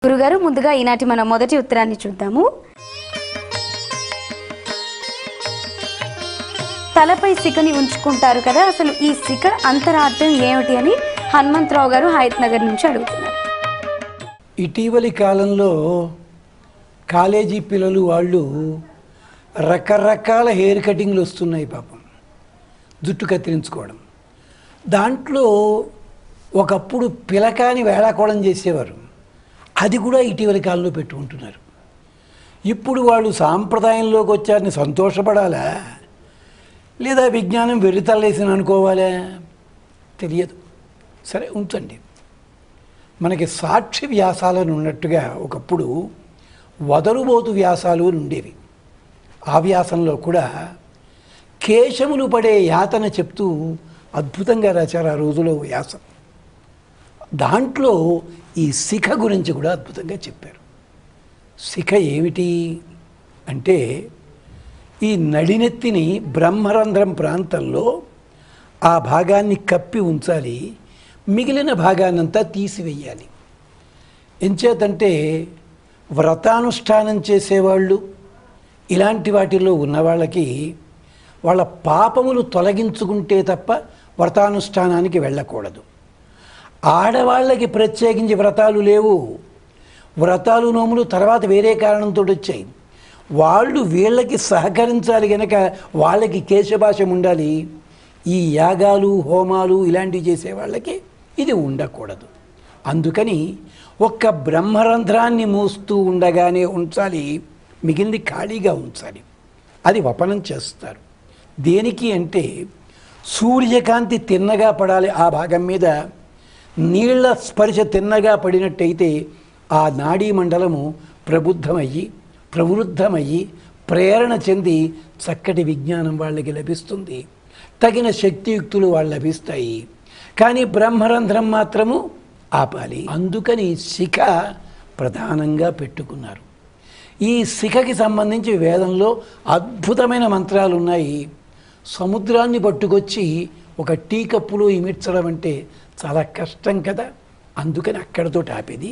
గురుగారు ముందుగా ఈనాటి మన మొదటి ఉత్తరాన్ని చూద్దాము తలపై సికని ఉంచుకుంటారు కదా అసలు ఈ సిక అంతరార్థం ఏమిటి అని హనుమంతరావు గారు హయత్ నగర్ నుంచి అడుగుతున్నారు ఇటీవలి కాలంలో కాలేజీ పిల్లలు వాళ్ళు రకరకాల హెయిర్ కటింగ్లు వస్తున్నాయి పాపం జుట్టు కత్తిరించుకోవడం దాంట్లో ఒకప్పుడు పిలకాని వేళాకోళం చేసేవారు అది కూడా ఇటీవలి కాలంలో పెట్టుకుంటున్నారు ఇప్పుడు వాళ్ళు సాంప్రదాయంలోకి వచ్చారని సంతోషపడాలా లేదా విజ్ఞానం వెరితల్లేసిన అనుకోవాలా తెలియదు సరే ఉంచండి మనకి సాక్షి వ్యాసాలను ఉన్నట్టుగా ఒకప్పుడు వదరుబోతు వ్యాసాలు అని ఉండేవి ఆ వ్యాసంలో కూడా కేశములు పడే యాతన చెప్తూ అద్భుతంగా రాశారు ఆ రోజులో వ్యాసం దాంట్లో ఈ శిఖ గురించి కూడా అద్భుతంగా చెప్పారు శిఖ ఏమిటి అంటే ఈ నడినెత్తిని బ్రహ్మరంధ్రం ప్రాంతంలో ఆ భాగాన్ని కప్పి ఉంచాలి మిగిలిన భాగాన్నంతా తీసివేయాలి ఎంచేతంటే వ్రతానుష్ఠానం చేసేవాళ్ళు ఇలాంటి వాటిల్లో ఉన్న వాళ్ళకి వాళ్ళ పాపములు తొలగించుకుంటే తప్ప వ్రతానుష్ఠానానికి వెళ్ళకూడదు ఆడవాళ్ళకి ప్రత్యేకించి వ్రతాలు లేవు వ్రతాలు నోములు తర్వాత వేరే కారణంతో వచ్చాయి వాళ్ళు వీళ్ళకి సహకరించాలి గనక వాళ్ళకి కేశభాషం ఉండాలి ఈ యాగాలు హోమాలు ఇలాంటివి చేసే వాళ్ళకి ఇది ఉండకూడదు అందుకని ఒక్క బ్రహ్మరంధ్రాన్ని మూస్తూ ఉండగానే ఉంచాలి మిగిలింది ఖాళీగా ఉంచాలి అది వపనం చేస్తారు దేనికి అంటే సూర్యకాంతి తిన్నగా పడాలి ఆ భాగం మీద నీళ్ల స్పర్శ తిన్నగా పడినట్టయితే ఆ నాడీ మండలము ప్రబుద్ధమయ్యి ప్రవృద్ధమయ్యి ప్రేరణ చెంది చక్కటి విజ్ఞానం వాళ్ళకి లభిస్తుంది తగిన శక్తియుక్తులు వాళ్ళు లభిస్తాయి కానీ బ్రహ్మరంధ్రం మాత్రము ఆపాలి అందుకని శిఖ ప్రధానంగా పెట్టుకున్నారు ఈ శిఖకి సంబంధించి వేదంలో అద్భుతమైన మంత్రాలు ఉన్నాయి సముద్రాన్ని పట్టుకొచ్చి ఒక టీ కప్పులో ఇమిడ్చడం అంటే చాలా కష్టం కదా అందుకని అక్కడతో ఆపేది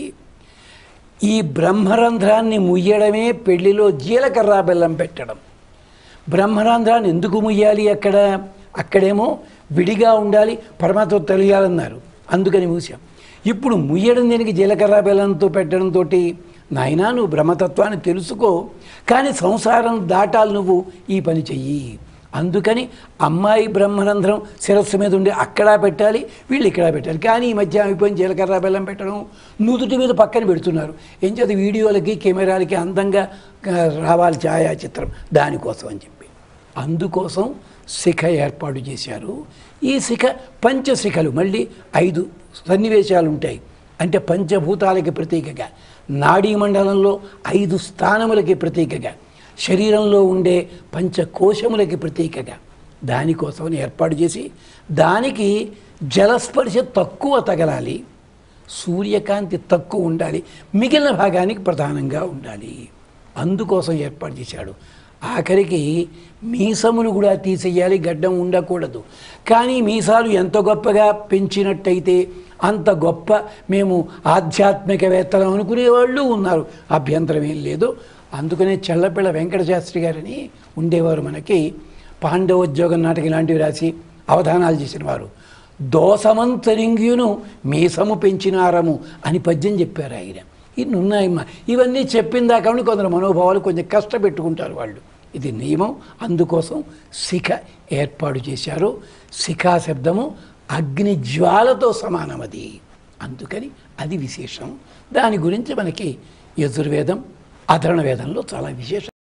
ఈ బ్రహ్మరంధ్రాన్ని ముయ్యడమే పెళ్లిలో జీలకర్ర బెల్లం పెట్టడం బ్రహ్మరంధ్రాన్ని ఎందుకు ముయ్యాలి అక్కడ అక్కడేమో విడిగా ఉండాలి పరమాత్మ తెలియాలన్నారు అందుకని మూసాం ఇప్పుడు ముయ్యడం దీనికి జీలకర్ర బెల్లంతో పెట్టడంతో నాయనా నువ్వు బ్రహ్మతత్వాన్ని తెలుసుకో కానీ సంసారం దాటాలి నువ్వు ఈ పని చెయ్యి అందుకని అమ్మాయి బ్రహ్మరంధ్రం శిరస్సు మీద ఉండి అక్కడ పెట్టాలి వీళ్ళు ఇక్కడ పెట్టాలి కానీ ఈ మధ్య అయిపోయిన జీలకర్ర బెల్లం పెట్టడం నుదుటి మీద పక్కన పెడుతున్నారు ఏం చేత వీడియోలకి కెమెరాలకి అందంగా ఆ, రావాలి ఛాయాచిత్రం దానికోసం అని చెప్పి అందుకోసం శిఖ ఏర్పాటు చేశారు ఈ శిఖ పంచశిఖలు మళ్ళీ ఐదు సన్నివేశాలు ఉంటాయి అంటే పంచభూతాలకి ప్రతీకగా నాడీ మండలంలో ఐదు స్థానములకి ప్రతీకగా శరీరంలో ఉండే పంచకోశములకి ప్రతీకగా దానికోసమని ఏర్పాటు చేసి దానికి జలస్పర్శ తక్కువ తగలాలి సూర్యకాంతి తక్కువ ఉండాలి మిగిలిన భాగానికి ప్రధానంగా ఉండాలి అందుకోసం ఏర్పాటు చేశాడు ఆఖరికి మీసములు కూడా తీసేయాలి గడ్డం ఉండకూడదు కానీ మీసాలు ఎంత గొప్పగా పెంచినట్టయితే అంత గొప్ప మేము ఆధ్యాత్మికవేత్తలు అనుకునేవాళ్ళు ఉన్నారు అభ్యంతరం ఏం లేదు అందుకనే చెల్లపిల్ల వెంకట శాస్త్రి గారని ఉండేవారు మనకి పాండవోద్యోగం నాటకం ఇలాంటివి రాసి అవధానాలు చేసిన వారు దోసమంతరింగ్యును మీసము పెంచినారము అని పద్యం చెప్పారు ఆయన ఇన్ని ఉన్నాయమ్మా ఇవన్నీ చెప్పిన దాకా ఉండి కొందరు మనోభావాలు కొంచెం కష్టపెట్టుకుంటారు వాళ్ళు ఇది నియమం అందుకోసం శిఖ ఏర్పాటు చేశారు శిఖా శబ్దము అగ్ని జ్వాలతో సమానం అది అందుకని అది విశేషం దాని గురించి మనకి యజుర్వేదం అధర్ణ వేదంలో చాలా విశేషం